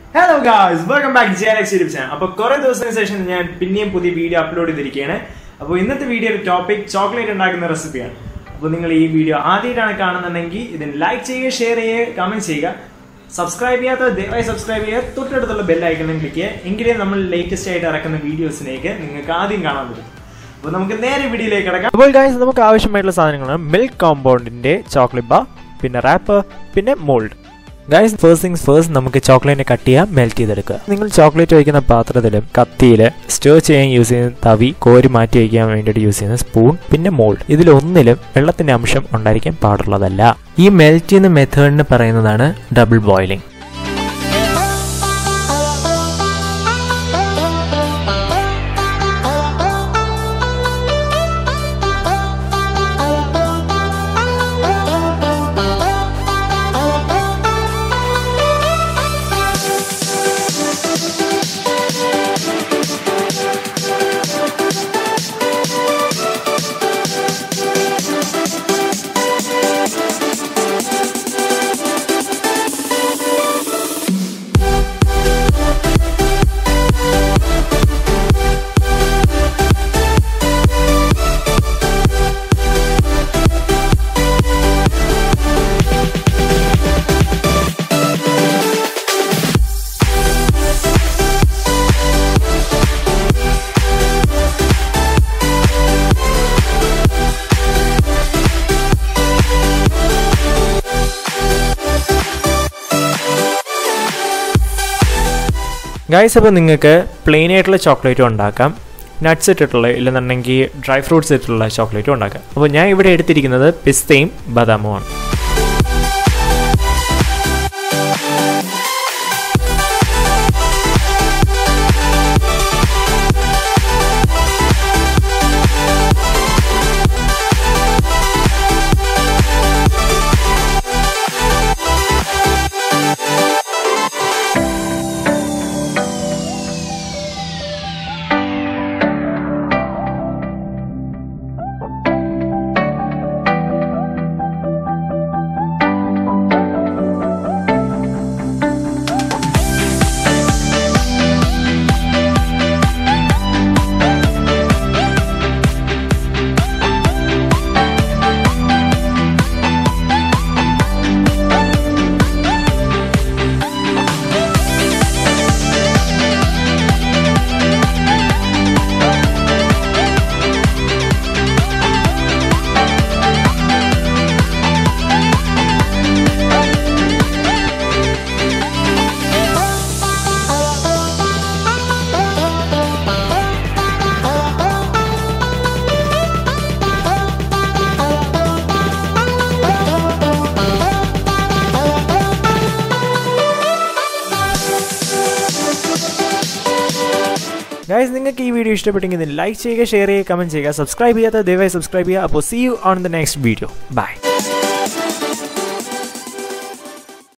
hello guys welcome back G R X YouTube channel അപ്പോൾ കുറെ ദിവസത്തിന് ശേഷം ഞാൻ പിന്നെയും പുതിയ വീഡിയോ അപ്ലോഡ് ചെയ്തിരിക്കുകയാണ് അപ്പോൾ ഇന്നത്തെ വീഡിയോയുടെ ടോപ്പിക് ചോക്ലേറ്റ് ഉണ്ടാക്കുന്ന റെസിപ്പിയാണ് അപ്പോൾ നിങ്ങൾ ഈ വീഡിയോ ആദ്യമായിട്ടാണ് കാണുന്നുണ്ടെങ്കിൽ ഇതിന് ലൈക്ക് ചെയ്യുക ഷെയർ ചെയ്യുക കമന്റ് ചെയ്യുക സബ്സ്ക്രൈബ് ചെയ്യാത്ത ദയവായി സബ്സ്ക്രൈബ് ചെയ്യുക തൊട്ടടുത്തുള്ള ബെൽ ഐക്കണും ക്ലിക്ക് ചെയ്യുക എങ്കിലേ നമ്മൾ ലേറ്റസ്റ്റ് ആയിട്ട് ഇറക്കുന്ന വീഡിയോസിലേക്ക് നിങ്ങൾക്ക് ആദ്യം കാണാൻ പറ്റും അപ്പോൾ നമുക്ക് നേരെ വീഡിയോയിലേക്ക് കിടക്കാം അപ്പോൾ ഗൈസ് നമുക്ക് ആവശ്യമായിട്ടുള്ള സാധനങ്ങളാണ് മിൽക്ക് കോമ്പൗണ്ടിന്റെ ചോക്ലേറ്റ് ബാർ പിന്നെ റാപ്പർ പിന്നെ mould guys first things first നമുക്ക് ചോക്ലേറ്റിനെ കട്ട് ചെയ്യാം മെൽറ്റ് ചെയ്തെടുക്കുക നിങ്ങൾ ചോക്ലേറ്റ് വയ്ക്കുന്ന പാത്രത്തിലും കത്തിയിൽ സ്റ്റോ ചെയ്യാൻ യൂസ് ചെയ്യുന്ന തവി കോരി മാറ്റി വയ്ക്കാൻ വേണ്ടിയിട്ട് യൂസ് ചെയ്യുന്ന സ്പൂൺ പിന്നെ മോൾഡ് ഇതിലൊന്നിലും വെള്ളത്തിന്റെ അംശം ഉണ്ടായിരിക്കാൻ പാടുള്ളതല്ല ഈ മെൽറ്റ് ചെയ്യുന്ന മെത്തേഡിന് പറയുന്നതാണ് ഡബിൾ ബോയിലിംഗ് ഗൈസ് അപ്പോൾ നിങ്ങൾക്ക് പ്ലെയിൻ ആയിട്ടുള്ള ചോക്ലേറ്റും ഉണ്ടാക്കാം നട്ട്സ് ഇട്ടിട്ടുള്ള ഇല്ലെന്നുണ്ടെങ്കിൽ ഡ്രൈ ഫ്രൂട്ട്സ് ഇട്ടിട്ടുള്ള ചോക്ലേറ്റും ഉണ്ടാക്കാം അപ്പോൾ ഞാൻ ഇവിടെ എടുത്തിരിക്കുന്നത് പിസ്തയും ബദാമുമാണ് ഗൈസ് നിങ്ങൾക്ക് ഈ വീഡിയോ ഇഷ്ടപ്പെട്ടെങ്കിൽ ലൈക്ക് ചെയ്യുക ഷെയർ ചെയ്യുക കമന്റ് ചെയ്യുക സബ്സ്ക്രൈബ് ചെയ്യാത്ത ദയവായി സബ്സ്ക്രൈബ് ചെയ്യുക അപ്പോൾ see you on the next video by